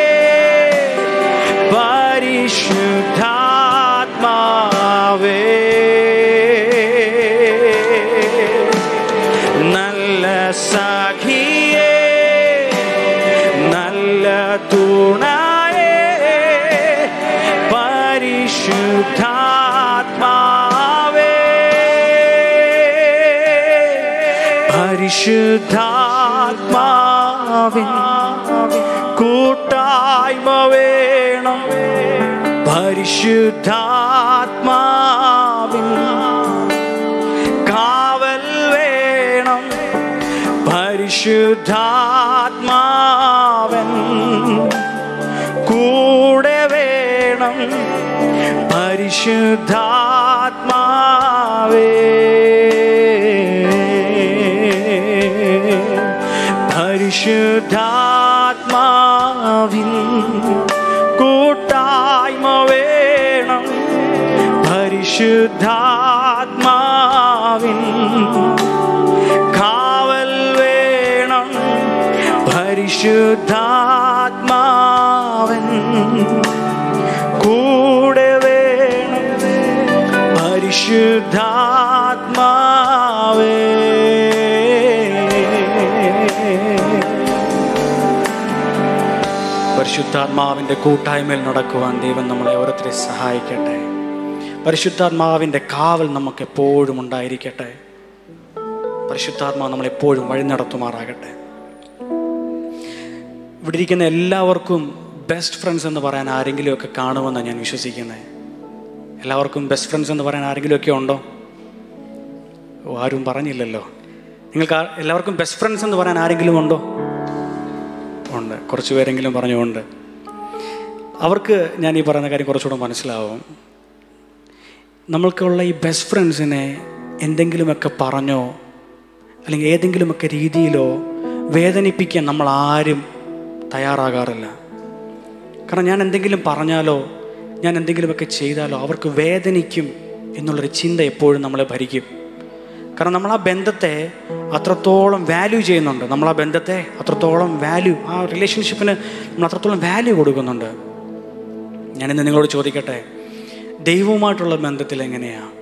പരിശുദ്ധാത്മാവേ നല്ല സഖിയേ നല്ല തുണയേ പരിശുദ്ധാത്മാവേ പരിശുദ്ധാത്മാവിൻ കൂട്ടായ്മ വേണം പരിശുദ്ധാത്മാവിൻ കാവൽ വേണം പരിശുദ്ധാത്മാവൻ കൂടെ വേണം പരിശുദ്ധാത്മാവേ പരിശുദ്ധാത്മാവേ പരിശുദ്ധാത്മാവിൻ കൂട്ടായ്മ വേണം പരിശുദ്ധാത്മാവിൻ കാവൽ വേണം പരിശുദ്ധാത്മാവൻ കൂടെ വേണം പരിശുദ്ധാത്മാവേ പരിശുദ്ധാത്മാവിൻ്റെ കൂട്ടായ്മയിൽ നടക്കുവാൻ ദൈവം നമ്മളെ ഓരോരുത്തരെ സഹായിക്കട്ടെ പരിശുദ്ധാത്മാവിൻ്റെ കാവൽ നമുക്ക് എപ്പോഴും ഉണ്ടായിരിക്കട്ടെ പരിശുദ്ധാത്മാവ് നമ്മളെപ്പോഴും വഴി നടത്തുമാറാകട്ടെ ഇവിടെ ഇരിക്കുന്ന എല്ലാവർക്കും ബെസ്റ്റ് ഫ്രണ്ട്സ് എന്ന് പറയാൻ ആരെങ്കിലുമൊക്കെ കാണുമെന്നാണ് ഞാൻ വിശ്വസിക്കുന്നത് എല്ലാവർക്കും ബെസ്റ്റ് ഫ്രണ്ട്സ് എന്ന് പറയാൻ ആരെങ്കിലുമൊക്കെ ഉണ്ടോ ഓ ആരും പറഞ്ഞില്ലല്ലോ നിങ്ങൾക്ക് ആ- എല്ലാവർക്കും ബെസ്റ്റ് ഫ്രണ്ട്സ് എന്ന് പറയാൻ ആരെങ്കിലും ഉണ്ടോ ഉണ്ട് കുറച്ച് പേരെങ്കിലും പറഞ്ഞുകൊണ്ട് അവർക്ക് ഞാൻ ഈ പറയുന്ന കാര്യം കുറച്ചുകൂടെ മനസ്സിലാവും നമ്മൾക്കുള്ള ഈ ബെസ്റ്റ് ഫ്രണ്ട്സിനെ എന്തെങ്കിലുമൊക്കെ പറഞ്ഞോ അല്ലെങ്കിൽ ഏതെങ്കിലുമൊക്കെ രീതിയിലോ വേദനിപ്പിക്കാൻ നമ്മൾ ആരും തയ്യാറാകാറില്ല കാരണം ഞാൻ എന്തെങ്കിലും പറഞ്ഞാലോ ഞാൻ എന്തെങ്കിലുമൊക്കെ ചെയ്താലോ അവർക്ക് വേദനിക്കും എന്നുള്ളൊരു ചിന്ത എപ്പോഴും നമ്മളെ ഭരിക്കും കാരണം നമ്മൾ ആ ബന്ധത്തെ അത്രത്തോളം വാല്യൂ ചെയ്യുന്നുണ്ട് നമ്മൾ ആ ബന്ധത്തെ അത്രത്തോളം വാല്യൂ ആ റിലേഷൻഷിപ്പിന് നമ്മൾ അത്രത്തോളം വാല്യൂ കൊടുക്കുന്നുണ്ട് ഞാനിന്ന് നിങ്ങളോട് ചോദിക്കട്ടെ ദൈവവുമായിട്ടുള്ള ബന്ധത്തിൽ എങ്ങനെയാണ്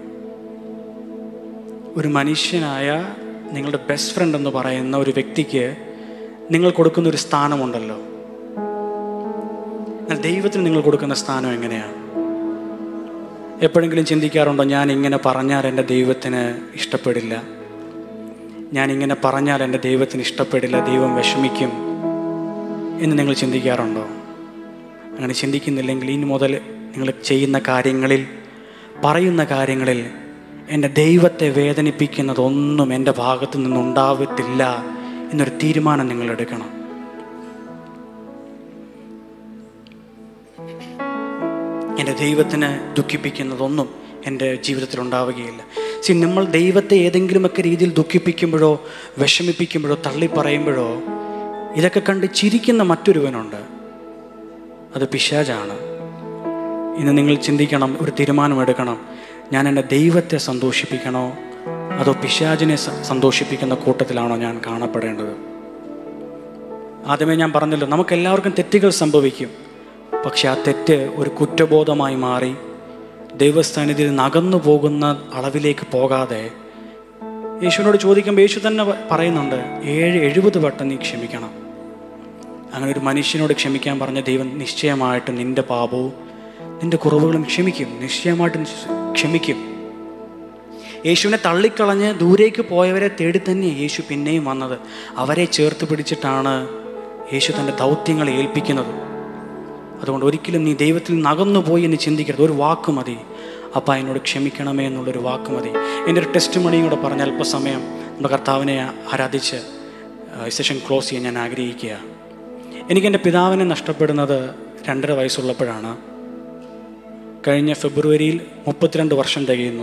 ഒരു മനുഷ്യനായ നിങ്ങളുടെ ബെസ്റ്റ് ഫ്രണ്ട് എന്ന് പറയുന്ന ഒരു വ്യക്തിക്ക് നിങ്ങൾ കൊടുക്കുന്ന ഒരു സ്ഥാനമുണ്ടല്ലോ എന്നാൽ ദൈവത്തിന് നിങ്ങൾ കൊടുക്കുന്ന സ്ഥാനം എങ്ങനെയാണ് എപ്പോഴെങ്കിലും ചിന്തിക്കാറുണ്ടോ ഞാൻ ഇങ്ങനെ പറഞ്ഞാൽ എൻ്റെ ദൈവത്തിന് ഇഷ്ടപ്പെടില്ല ഞാൻ ഇങ്ങനെ പറഞ്ഞാൽ എൻ്റെ ദൈവത്തിന് ഇഷ്ടപ്പെടില്ല ദൈവം വിഷമിക്കും എന്ന് നിങ്ങൾ ചിന്തിക്കാറുണ്ടോ അങ്ങനെ ചിന്തിക്കുന്നില്ലെങ്കിൽ ഇനി മുതൽ നിങ്ങൾ ചെയ്യുന്ന കാര്യങ്ങളിൽ പറയുന്ന കാര്യങ്ങളിൽ എൻ്റെ ദൈവത്തെ വേദനിപ്പിക്കുന്നതൊന്നും എൻ്റെ ഭാഗത്തു നിന്നുണ്ടാവത്തില്ല എന്നൊരു തീരുമാനം നിങ്ങൾ എടുക്കണം എൻ്റെ ദൈവത്തിന് ദുഃഖിപ്പിക്കുന്നതൊന്നും എൻ്റെ ജീവിതത്തിൽ ഉണ്ടാവുകയില്ല സി നമ്മൾ ദൈവത്തെ ഏതെങ്കിലുമൊക്കെ രീതിയിൽ ദുഃഖിപ്പിക്കുമ്പോഴോ വിഷമിപ്പിക്കുമ്പോഴോ തള്ളി പറയുമ്പോഴോ ഇതൊക്കെ കണ്ട് ചിരിക്കുന്ന മറ്റൊരുവനുണ്ട് അത് പിശാജാണ് ഇന്ന് നിങ്ങൾ ചിന്തിക്കണം ഒരു തീരുമാനമെടുക്കണം ഞാൻ എൻ്റെ ദൈവത്തെ സന്തോഷിപ്പിക്കണോ അതോ പിശാജിനെ സ- സന്തോഷിപ്പിക്കുന്ന കൂട്ടത്തിലാണോ ഞാൻ കാണപ്പെടേണ്ടത് ആദ്യമേ ഞാൻ പറഞ്ഞല്ലോ നമുക്ക് എല്ലാവർക്കും തെറ്റുകൾ സംഭവിക്കും പക്ഷെ ആ തെറ്റ് ഒരു കുറ്റബോധമായി മാറി ദൈവസ്ഥാനിധിയിൽ നിന്ന് അകന്നു പോകുന്ന അളവിലേക്ക് പോകാതെ യേശുവിനോട് ചോദിക്കുമ്പോൾ യേശു തന്നെ പ- പറയുന്നുണ്ട് ഏഴ് എഴുപത് വട്ടം നീ ക്ഷമിക്കണം അങ്ങനെ ഒരു മനുഷ്യനോട് ക്ഷമിക്കാൻ പറഞ്ഞ ദൈവം നിശ്ചയമായിട്ടും നിന്റെ പാപവും നിന്റെ കുറവുകളും ക്ഷമിക്കും നിശ്ചയമായിട്ടും ക്ഷമിക്കും യേശുവിനെ തള്ളിക്കളഞ്ഞ് ദൂരേക്ക് പോയവരെ തേടി തന്നെ യേശു പിന്നെയും വന്നത് അവരെ ചേർത്ത് പിടിച്ചിട്ടാണ് യേശു തൻ്റെ ദൗത്യങ്ങളെ ഏൽപ്പിക്കുന്നത് അതുകൊണ്ട് ഒരിക്കലും നീ ദൈവത്തിൽ നിന്ന് അകന്നു പോയി എന്ന് ചിന്തിക്കരുത് ഒരു വാക്ക് മതി അപ്പ എന്നോട് ക്ഷമിക്കണമേ എന്നുള്ളൊരു വാക്ക് മതി എൻ്റെ ഒരു ടെസ്റ്റ് മണിയും കൂടെ പറഞ്ഞ അല്പസമയം നമ്മുടെ കർത്താവിനെ ആരാധിച്ച് ഈ സെഷൻ ക്ലോസ് ചെയ്യാൻ ഞാൻ ആഗ്രഹിക്കുക എനിക്ക് എൻ്റെ പിതാവിനെ നഷ്ടപ്പെടുന്നത് രണ്ടര വയസ്സുള്ളപ്പോഴാണ് കഴിഞ്ഞ ഫെബ്രുവരിയിൽ മുപ്പത്തിരണ്ട് വർഷം തികയുന്നു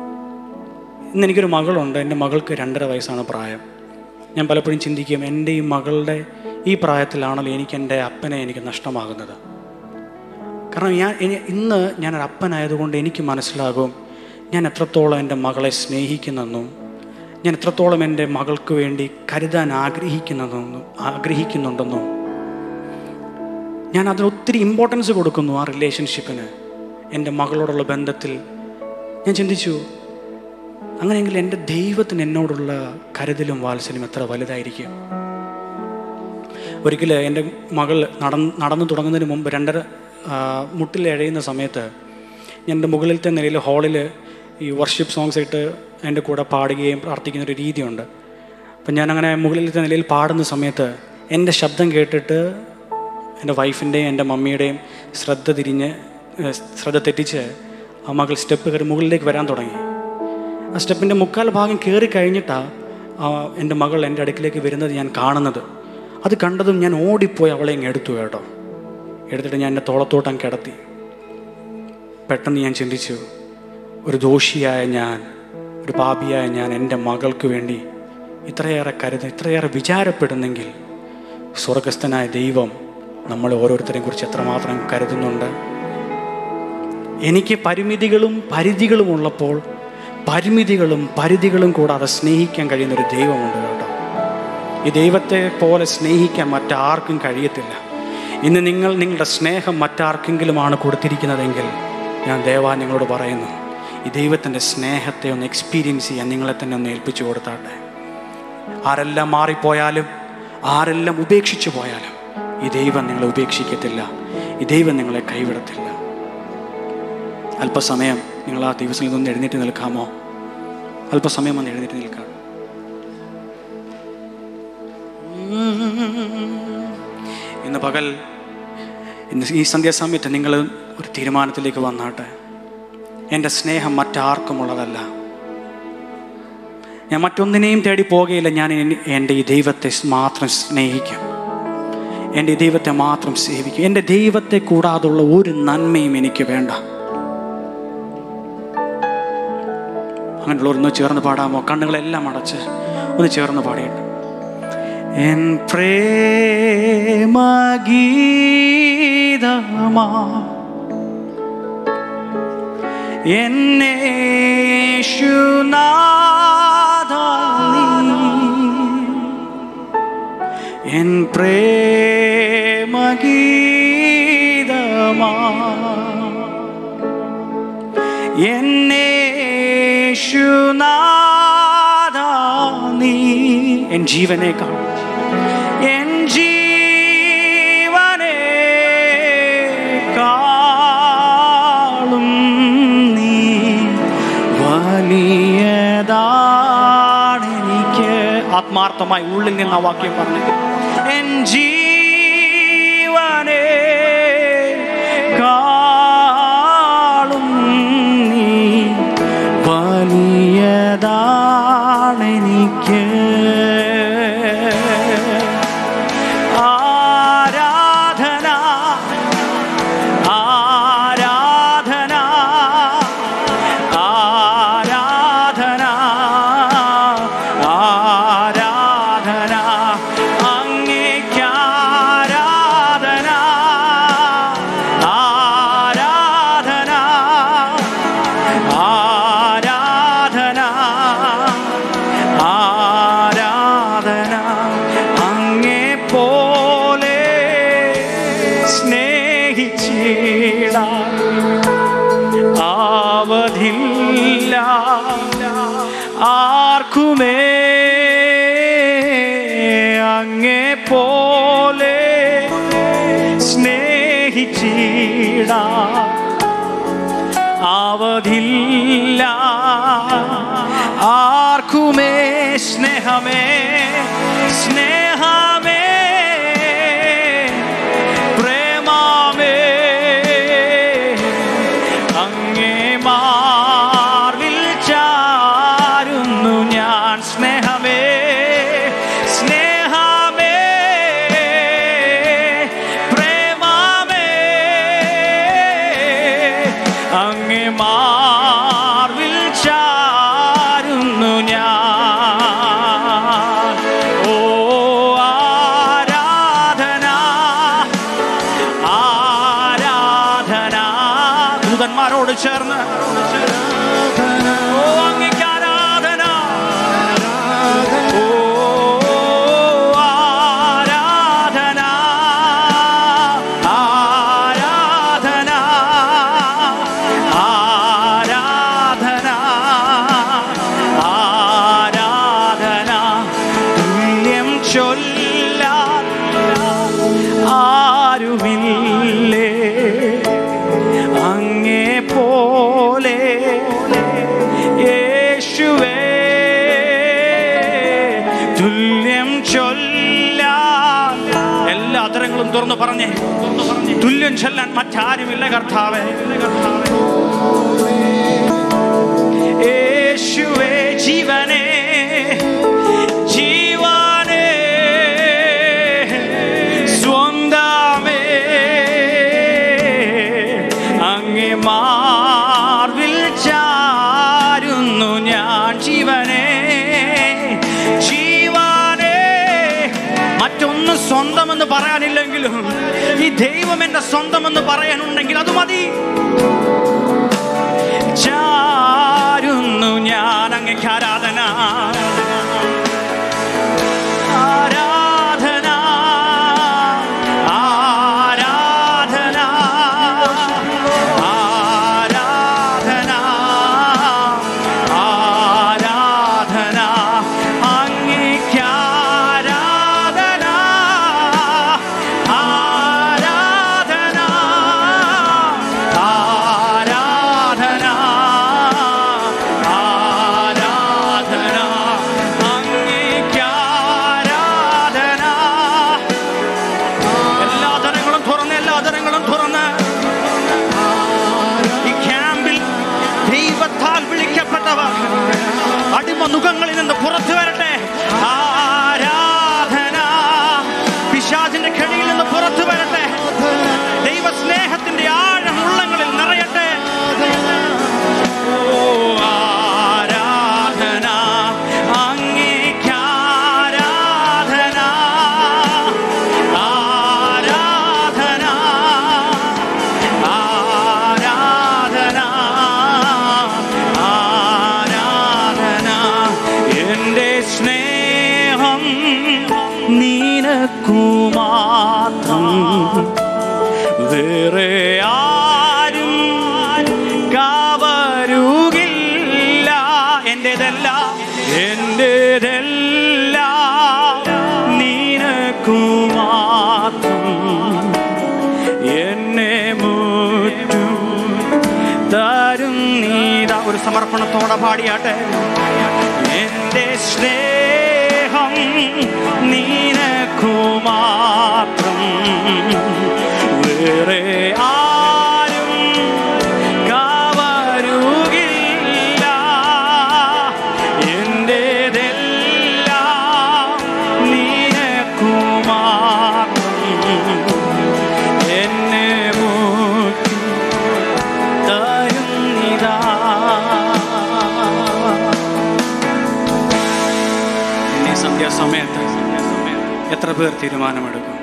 ഇന്ന് എനിക്കൊരു മകളുണ്ട് എൻ്റെ മകൾക്ക് രണ്ടര വയസ്സാണ് പ്രായം ഞാൻ പലപ്പോഴും ചിന്തിക്കും എൻ്റെ ഈ മകളുടെ ഈ പ്രായത്തിലാണല്ലോ എനിക്ക് എൻ്റെ അപ്പനെ എനിക്ക് നഷ്ടമാകുന്നത് കാരണം ഞാൻ ഇനി- ഇന്ന് ഞാനൊരു അപ്പനായതുകൊണ്ട് എനിക്ക് മനസ്സിലാകും ഞാൻ എത്രത്തോളം എൻ്റെ മകളെ സ്നേഹിക്കുന്നെന്നും ഞാൻ എത്രത്തോളം എൻ്റെ മകൾക്ക് വേണ്ടി കരുതാൻ ആഗ്രഹിക്കുന്നതെന്നും ആഗ്രഹിക്കുന്നുണ്ടെന്നും ഞാൻ അതിന് ഒത്തിരി ഇമ്പോർട്ടൻസ് കൊടുക്കുന്നു ആ റിലേഷൻഷിപ്പിന് എൻ്റെ മകളോടുള്ള ബന്ധത്തിൽ ഞാൻ ചിന്തിച്ചു അങ്ങനെയെങ്കിൽ എൻ്റെ ദൈവത്തിന് എന്നോടുള്ള കരുതലും വാത്സല്യം എത്ര വലുതായിരിക്കും ഒരിക്കൽ എൻ്റെ മകൾ നടന്ന് നടന്നു തുടങ്ങുന്നതിന് മുമ്പ് രണ്ടര ആ, മുട്ടിൽ എഴയുന്ന സമയത്ത് ഞാൻ എൻ്റെ മുകളിലത്തെ നിലയിൽ ഹാളിൽ ഈ വർഷിപ്പ് സോങ്സ് ഇട്ട് എൻ്റെ കൂടെ പാടുകയും പ്രാർത്ഥിക്കുന്ന ഒരു രീതിയുണ്ട് അപ്പം ഞാനങ്ങനെ മുകളിലത്തെ നിലയിൽ പാടുന്ന സമയത്ത് എൻ്റെ ശബ്ദം കേട്ടിട്ട് എൻ്റെ വൈഫിൻ്റെയും എൻ്റെ മമ്മിയുടെയും ശ്രദ്ധ തിരിഞ്ഞ് ഏഹ്, ശ്രദ്ധ തെറ്റിച്ച് ആ മകൾ സ്റ്റെപ്പ് കയറി മുകളിലേക്ക് വരാൻ തുടങ്ങി ആ സ്റ്റെപ്പിൻ്റെ മുക്കാൽ ഭാഗം കയറി കഴിഞ്ഞിട്ടാണ് എൻ്റെ മകൾ എൻ്റെ അടുക്കിലേക്ക് വരുന്നത് ഞാൻ കാണുന്നത് അത് കണ്ടതും ഞാൻ ഓടിപ്പോയി അവളെ ഇങ്ങ് എടുത്തു കേട്ടോ എടുത്തിട്ട് ഞാൻ എൻ്റെ തോളത്തോട്ട് അങ്ങ് കിടത്തി പെട്ടെന്ന് ഞാൻ ചിന്തിച്ചു ഒരു ദോഷിയായ ഞാൻ ഒരു പാപിയായ ഞാൻ എൻ്റെ മകൾക്ക് വേണ്ടി ഇത്രയേറെ കരുത ഇത്രയേറെ വിചാരപ്പെടുന്നെങ്കിൽ സ്വർഗസ്ഥനായ ദൈവം നമ്മൾ ഓരോരുത്തരെയും കുറിച്ച് എത്രമാത്രം കരുതുന്നുണ്ട് എനിക്ക് പരിമിതികളും പരിധികളും ഉള്ളപ്പോൾ പരിമിതികളും പരിധികളും കൂടാതെ സ്നേഹിക്കാൻ കഴിയുന്ന ഒരു ദൈവമുണ്ട് കേട്ടോ ഈ ദൈവത്തെ പോലെ സ്നേഹിക്കാൻ മറ്റാർക്കും കഴിയത്തില്ല ഇന്ന് നിങ്ങൾ നിങ്ങളുടെ സ്നേഹം മറ്റാർക്കെങ്കിലുമാണ് കൊടുത്തിരിക്കുന്നതെങ്കിൽ ഞാൻ ദേവാ നിങ്ങളോട് പറയുന്നു ഈ ദൈവത്തിൻ്റെ സ്നേഹത്തെ ഒന്ന് എക്സ്പീരിയൻസ് ചെയ്യാൻ നിങ്ങളെ തന്നെ ഒന്ന് ഏൽപ്പിച്ചു കൊടുത്താട്ടെ ആരെല്ലാം മാറിപ്പോയാലും ആരെല്ലാം ഉപേക്ഷിച്ചു പോയാലും ഈ ദൈവം നിങ്ങളെ ഉപേക്ഷിക്കത്തില്ല ഈ ദൈവം നിങ്ങളെ കൈവിടത്തില്ല അല്പസമയം നിങ്ങൾ ആ ദിവസത്തിൽ നിന്ന് എഴുന്നേറ്റ് നിൽക്കാമോ അല്പസമയം ഒന്ന് എഴുന്നേറ്റ് നിൽക്കാം ഇന്ന് പകൽ ഇന്ന് ഈ സന്ധ്യാസമയത്ത് നിങ്ങൾ ഒരു തീരുമാനത്തിലേക്ക് വന്നാട്ടെ എൻ്റെ സ്നേഹം മറ്റാർക്കുമുള്ളതല്ല ഞാൻ മറ്റൊന്നിനെയും തേടി പോകുകയില്ല ഞാൻ എൻ- എൻ്റെ ഈ ദൈവത്തെ മാത്രം സ്നേഹിക്കും എൻ്റെ ഈ ദൈവത്തെ മാത്രം സേവിക്കും എൻ്റെ ദൈവത്തെ കൂടാതുള്ള ഒരു നന്മയും എനിക്ക് വേണ്ട അങ്ങനെയുള്ളവർ ഒന്ന് ചേർന്ന് പാടാമോ കണ്ണുകളെല്ലാം അടച്ച് ഒന്ന് ചേർന്ന് പാടിയിട്ട് എൻ പ്രേമഗീതമാ എന്നേശുനാഥ നീ എൻ പ്രേമഗീതമാ എന്നേശുനാഥ നീ എൻ ജീവനേക്കാൾ എൻ ജീവനെ കാളും നീ വലിയതാണെനിക്ക് ആത്മാർത്ഥമായി ഉള്ളിൽ നിന്ന് ആ വാക്യം പറഞ്ഞു എൻ ജീവനെ കാളും നീ വലിയതാണെനിക്ക് ആരാധന ആരാധന ആരാധന ആരാധന അങ്ങേക്ക് ആരാധന ആരാധന ആരാധന ആരാധന അങ്ങേ പോലെ സ്നേഹിച്ചിടാൻ ആവതില്ല ആർക്കുമേ അങ്ങേ പോലെ സ്നേഹിച്ചിടാൻ ആവതില്ല ആർക്കുമേ സ്നേഹമേ സ്നേഹമേ പ്രേമമേ അങ്ങേ മാർവിൽ ചാരുന്നു ഞാൻ സ്നേഹമേ സ്നേഹമേ പ്രേമമേ അങ്ങേ മാർവിൽ ചാരുന്നു ഞാൻ ഓ ആരാധന ആരാധന ദൂതന്മാരോട് ചേർന്ന് ഓ അങ്ങേക്ക് ആരാധന ഓ ആരാധന ആരാധന ആരാധന ആരാധന തുല്യം ചൊല്ലാൻ ആരുമില്ലേ അങ്ങേ പോലെ യേശുവേ തുല്യം ചൊല്ലാൻ എല്ലാ അതരങ്ങളും തുറന്നു പറഞ്ഞേ തുല്യം ചൊല്ലാൻ മറ്റാരുമില്ല കർത്താവേ യേശുവേ ജീവനേ ജീവനേ സ്വന്തമേ അങ്ങേ മാർവിൽ ചാരുന്നു ഞാൻ ജീവനേ ജീവനേ മറ്റൊന്നും സ്വന്തമെന്ന് പറയാനില്ലെങ്കിലും ഈ ദൈവം എന്റെ സ്വന്തമെന്ന് പറയാനുണ്ടെങ്കിൽ അത് മതി ചാരുന്നു ഞാൻ അങ്ങേക്ക് ആരാധന ആരാധന ആരാധന ആരാധന ആരാധന അങ്ങേക്ക് ആരാധന ആരാധന ആരാധന ആരാധന അങ്ങേക്ക് ആരാധന എല്ലാ തരങ്ങളും തുറന്ന് എല്ലാ തരങ്ങളും തുറന്ന് ഈ ക്യാമ്പിൽ ദൈവത്താൽ വിളിക്കപ്പെട്ടവർ അടിമനുഖങ്ങളിൽ നിന്ന് പുറത്തു വരട്ടെ ആരാധന പിശാചിന്റെ കെണിയിൽ നിന്ന് പുറത്തു വരട്ടെ ദൈവ സ്നേഹത്തിന്റെ ആഴം ഉള്ളങ്ങളിൽ നിറയട്ടെ ഓ ആരാധന അങ്ങേക്ക് ആരാധന ആരാധന ആരാധന ആരാധന എൻ്റെ സ്നേഹം നിനക്കു മാത്രം വേറെ ആരും കവരുകില്ല എന്റേതെല്ലാം എന്റേതെല്ലാം നിനക്കു മാത്രം എന്നെ മുറ്റും തരും നീത ഒരു സമർപ്പണത്തോടെ പാടിയാട്ടെ എന്റെ സ്നേഹം നിനക്കു മാത്രം വേറെ ആരും കവരുകില്ല എന്റേതെല്ലാം നിനക്കു മാത്രം എന്നെ മുറ്റും തരുന്നിതാ ഇന്നീ സന്ധ്യാസമയത്ത് എത്ര പേർ തീരുമാനമെടുക്കും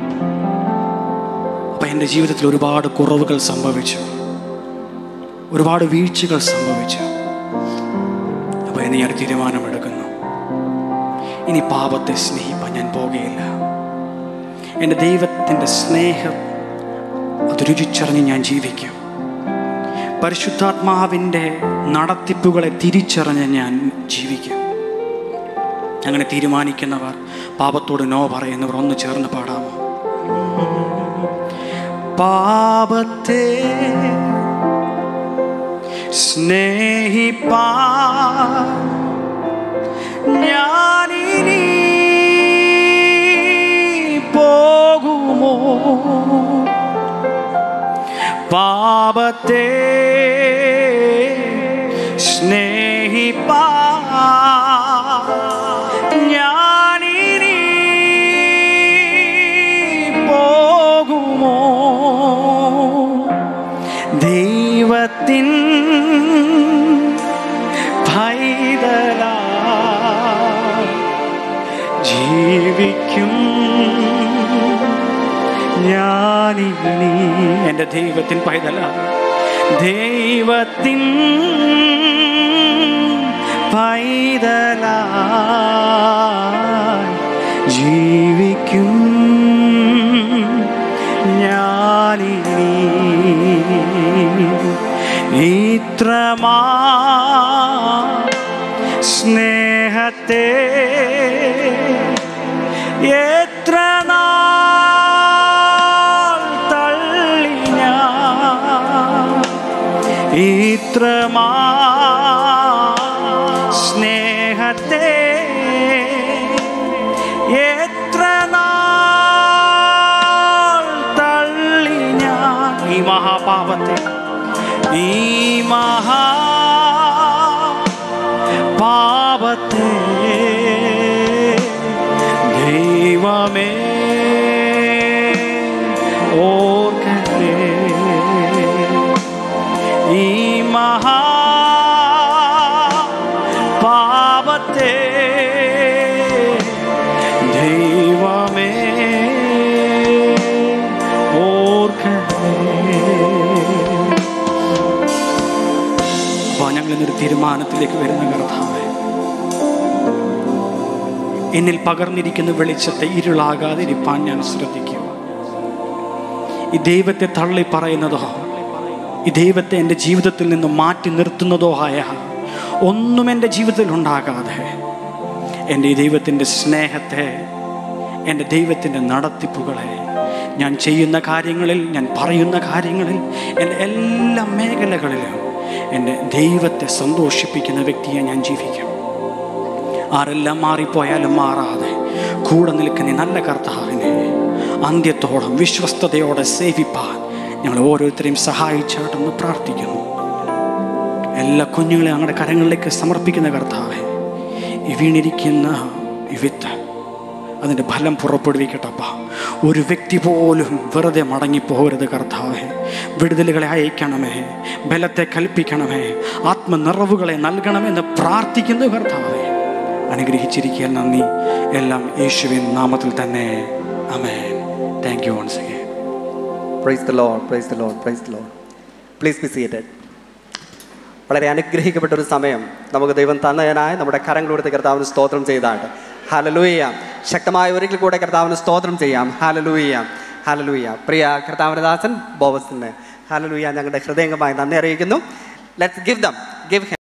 അപ്പൊ എൻ്റെ ജീവിതത്തിൽ ഒരുപാട് കുറവുകൾ സംഭവിച്ചു ഒരുപാട് വീഴ്ചകൾ സംഭവിച്ചു അപ്പൊ ഇനി ഞാൻ തീരുമാനമെടുക്കുന്നു ഇനി പാപത്തെ സ്നേഹിപ്പാൻ ഞാൻ പോകുകയില്ല എൻ്റെ ദൈവത്തിൻ്റെ സ്നേഹം അത് രുചിച്ചറിഞ്ഞ് ഞാൻ ജീവിക്കും പരിശുദ്ധാത്മാവിൻ്റെ നടത്തിപ്പുകളെ തിരിച്ചറിഞ്ഞ് ഞാൻ ജീവിക്കും അങ്ങനെ തീരുമാനിക്കുന്നവർ പാപത്തോട് നോ പറയുന്നവർ ഒന്ന് ചേർന്ന് പാടാമോ പാപത്തെ സ്നേഹിപ്പാ ഞാനിനി പോകുമോ പാപത്തെ സ്നേഹിപ്പാ ഞാനിനി പോകുമോ ദൈവത്തിൻ പൈതലാ ജീവിക്കും ഞാനിനി എൻ്റെ ദൈവത്തിൻ പൈതല ദൈവത്തിൻ പൈതല ജീവിക്കും ഞാനിനി ഇത്രമാ സ്നേഹത്തെ എത്ര നാൾ തള്ളി ഞാൻ ഇത്രമാ സ്നേഹത്തെ എത്ര നാൾ തള്ളി ഞാൻ ഈ മഹാപാപത്തെ ഈ മഹാ പാപത്തെ ദൈവമേ ഓർക്കട്ടെ ഈ മഹാ പാപത്തെ ദൈവമേ തീരുമാനത്തിലേക്ക് വരുന്ന കർത്താവേ എന്നിൽ പകർന്നിരിക്കുന്ന വെളിച്ചത്തെ ഇരുളാകാതിരിപ്പാൻ ഞാൻ ശ്രദ്ധിക്കുക ഈ ദൈവത്തെ തള്ളി പറയുന്നതോ ഈ ദൈവത്തെ എൻ്റെ ജീവിതത്തിൽ നിന്ന് മാറ്റി നിർത്തുന്നതോ ആയ ഒന്നും എൻ്റെ ജീവിതത്തിൽ ഉണ്ടാകാതെ എൻ്റെ ഈ ദൈവത്തിൻ്റെ സ്നേഹത്തെ എൻ്റെ ദൈവത്തിൻ്റെ നടത്തിപ്പുകളെ ഞാൻ ചെയ്യുന്ന കാര്യങ്ങളിൽ ഞാൻ പറയുന്ന കാര്യങ്ങളിൽ എൻ്റെ എല്ലാ മേഖലകളിലും എൻ്റെ ദൈവത്തെ സന്തോഷിപ്പിക്കുന്ന വ്യക്തിയെ ഞാൻ ജീവിക്കും ആരെല്ലാം മാറിപ്പോയാലും മാറാതെ കൂടെ നിൽക്കുന്ന ഈ നല്ല കർത്താവിനെ അന്ത്യത്തോളം വിശ്വസ്തയോടെ സേവിപ്പാൻ ഞങ്ങൾ ഓരോരുത്തരെയും സഹായിച്ചാട്ടെന്ന് പ്രാർത്ഥിക്കുന്നു എല്ലാ കുഞ്ഞുങ്ങളെയും ഞങ്ങളുടെ കരങ്ങളിലേക്ക് സമർപ്പിക്കുന്ന കർത്താവെ ഈ വീണിരിക്കുന്ന ഈ വിത്ത് അതിൻ്റെ ഫലം പുറപ്പെടുവിക്കട്ടപ്പ ഒരു വ്യക്തി പോലും വെറുതെ മടങ്ങിപ്പോകരുത് കർത്താവെ വിടുതലുകളെ അയക്കണമേ ബലത്തെ കൽപ്പിക്കണമേ ആത്മനിറവുകളെ നൽകണമെന്ന് പ്രാർത്ഥിക്കുന്നു കർത്താവെ അനുഗ്രഹിച്ചിരിക്കാൻ നന്ദി എല്ലാം യേശുവിൻ നാമത്തിൽ തന്നെ amen thank you once again praise the lord praise the lord praise the lord please be seated വളരെ അനുഗ്രഹിക്കപ്പെട്ട ഒരു സമയം നമുക്ക് ദൈവം തന്നതിനായി നമ്മുടെ കരങ്ങളെടുത്ത് കർത്താവിന് സ്തോത്രം ചെയ്താണ് ഹാലലൂയ ശക്തമായ ഒരിക്കൽ കൂടെ കർത്താവിന് സ്തോത്രം ചെയ്യാം ഹാലലൂയ ഹാലലൂയ പ്രിയ കർത്താവിനദാസൻ ബോവസിന് ഹാലലൂയ ഞങ്ങളുടെ ഹൃദയംഗമായി നന്ദി അറിയിക്കുന്നു ലെറ്റ്സ് ഗിവ് ദം ഗിവ്